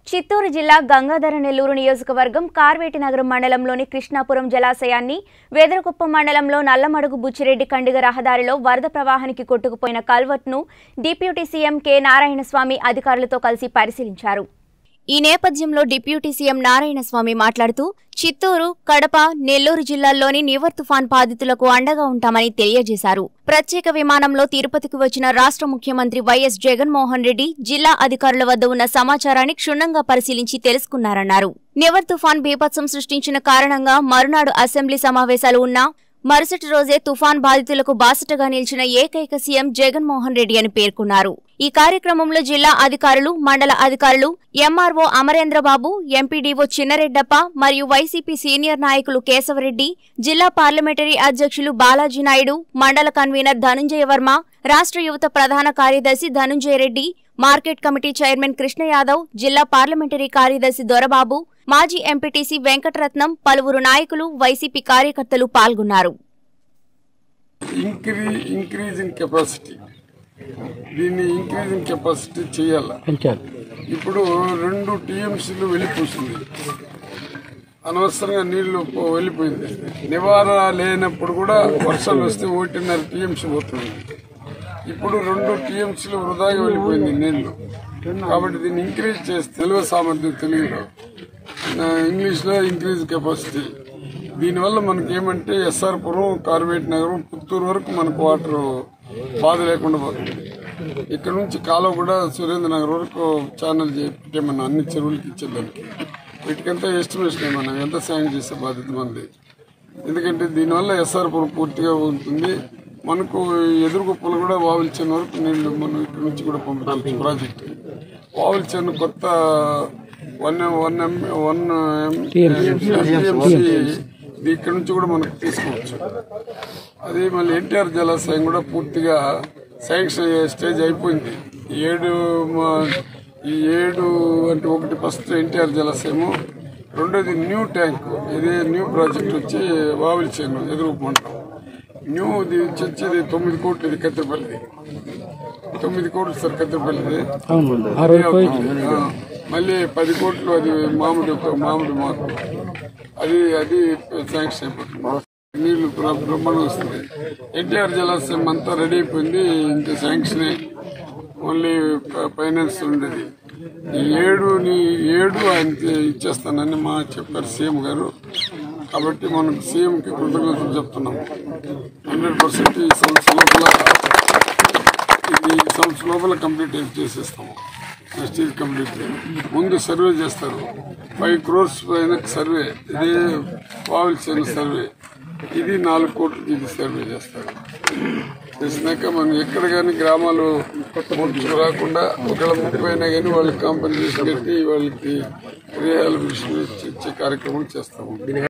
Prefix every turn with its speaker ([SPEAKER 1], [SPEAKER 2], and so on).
[SPEAKER 1] చిత్తూరు జిల్లా గంగాధర నెల్లూరు నియోజకవర్గం కార్వేటి నగరం మండలంలోని కృష్ణాపురం జలాశయాన్ని వేదరకుప్పం మండలంలో నల్లమడుగు బుచ్చిరెడ్డి కండిగ రహదారిలో వరద ప్రవాహానికి కొట్టుకుపోయిన కల్వర్ట్ను డిప్యూటీ సీఎం కె నారాయణస్వామి అధికారులతో కలిసి పరిశీలించారు ఈ నేపథ్యంలో డిప్యూటీ సీఎం నారాయణస్వామి మాట్లాడుతూ చిత్తూరు కడప నెల్లూరు జిల్లాల్లోని నివర్ తుఫాన్ బాధితులకు అండగా ఉంటామని తెలియజేశారు ప్రత్యేక విమానంలో తిరుపతికి వచ్చిన రాష్ట్ర ముఖ్యమంత్రి వైఎస్ జగన్మోహన్ రెడ్డి జిల్లా అధికారుల వద్ద ఉన్న సమాచారాన్ని క్షుణ్ణంగా పరిశీలించి తెలుసుకున్నారన్నారు నివర్ తుఫాన్ బీభత్సం సృష్టించిన కారణంగా మరునాడు అసెంబ్లీ సమావేశాలు ఉన్నా మరుసటి రోజే తుఫాన్ బాధితులకు బాసటగా నిలిచిన ఏకైక సీఎం జగన్మోహన్ రెడ్డి అని పేర్కొన్నారు ఈ కార్యక్రమంలో జిల్లా అధికారులు మండల అధికారులు ఎంఆర్ఓ అమరేంద్రబాబు ఎంపీడీఓ చిన్నరెడ్డప్ప మరియు వైసీపీ సీనియర్ నాయకులు కేశవరెడ్డి జిల్లా పార్లమెంటరీ అధ్యక్షులు బాలాజీ నాయుడు మండల కన్వీనర్ ధనుంజయ వర్మ రాష్ట్ర యువత ప్రధాన కార్యదర్శి Dhanunjaya Reddy market committee chairman Krishna Yadav జిల్లా పార్లమెంటరీ కార్యదర్శి దొరబాబు మాజీ ఎంపీటీసీ వెంకటరత్నం పలువురు నాయకులు వైసీపీ కార్యకర్తలు పాల్గొన్నారు
[SPEAKER 2] ఇంక్రీ ఇంక్రీజింగ్ కెపాసిటీ దీన్ని ఇంక్రీజింగ్ కెపాసిటీ చేయాల ఇప్పుడు రెండు టీఎంసీలు వెళ్ళిపోతుంది అనవసరంగా నీళ్లు పో- వెళ్ళిపోయింది నివారణ లేనప్పుడు కూడా వర్షాలు వస్తే ఒకటిన్నర టీఎంసీ పోతుంది ఇప్పుడు రెండు టీఎంసీలు వృధాగా వెళ్ళిపోయింది నీళ్లు కాబట్టి దీన్ని ఇంక్రీజ్ చేస్తే తెలుగు సామర్థ్యం తెలుగులో ఇంగ్లీష్లో ఇంక్రీజ్ కెపాసిటీ దీనివల్ల మనకి ఏమంటే ఎస్ఆర్పురం కార్వేట్ నగరం పుత్తూరు వరకు మనకు వాటర్ బాధ లేకుండా పోతుంది ఇక్కడ నుంచి కాలువ కూడా సురేంద్ర నగర్ వరకు ఛానల్ పెట్టేమన్నా అన్ని చెరువులకి ఇచ్చేదానికి వీటికంతా ఎస్టిమేషన్ ఏమన్నా ఎంత సాయం చేసే బాధ్యత మంది ఎందుకంటే దీనివల్ల ఎస్ఆర్పురం పూర్తిగా ఉంటుంది మనకు ఎదురుగుప్పలు కూడా వావిల్చిన వరకు నీళ్లు మనం ఇక్కడ నుంచి కూడా పంపించవచ్చు ప్రాజెక్ట్ వావిల్చిన కొత్త వన్ వన్ ఎం వన్ ఇది ఇక్కడ నుంచి కూడా మనకు తీసుకోవచ్చు అది మళ్ళీ ఎన్టీఆర్ జలాశయం కూడా పూర్తిగా శాంక్షన్ అయ్యే స్టేజ్ అయిపోయింది ఈ ఏడు మా- ఈ ఏడు అంటే ఒకటి ఫస్ట్ ఎన్టీఆర్ జలాశయము రెండోది న్యూ ట్యాంక్ ఇది న్యూ ప్రాజెక్ట్ వచ్చి వావిల్చేను ఎదురు మండలం న్యూ ఇది వచ్చి తొమ్మిది కోట్లు ఇది కత్తిరపల్లిది తొమ్మిది కోట్లు సార్ కత్తిరపల్లిది ఆ, మళ్ళీ పది కోట్లు అది మామిడి మామిడి మాకు అది అది శాంక్షన్ అయిపోతుంది నీళ్లు బ్ర- బ్రహ్మాండంగా వస్తుంది ఎన్టీఆర్ జలాశయం అంతా రెడీ అయిపోయింది ఇంకా శాంక్షన్ ఓన్లీ ఫ- ఫైనాన్స్ ఉండేది ఈ ఏడు నీ ఏడు ఆయన ఇచ్చేస్తానని మా చెప్పారు సీఎం గారు కాబట్టి మనం సీఎంకి కృతజ్ఞతలు చెప్తున్నాము హండ్రెడ్ పర్సెంట్ ఈ సంవత్సరం లోపల ఇది ఈ సంవత్సరం లోపల కంప్లీట్ చేసేస్తాము నెక్స్ట్ ఇది కంప్లీట్ ముందు సర్వే చేస్తారు ఫైవ్ క్రోర్స్ పైన సర్వే ఇదే కావాల్సిన సర్వే ఇది నాలుగు కోట్లకి ఇది సర్వే చేస్తారు చేసినాక మనం ఎక్కడ కానీ గ్రామాలు ముడుచుకు రాకుండా ఒకవేళ ముప్పై అయినా కానీ వాళ్ళకి కాంపెన్సేషన్ పెట్టి వాళ్ళకి రిహాబిలిటేషన్ ఇచ్చే కార్యక్రమం చేస్తాము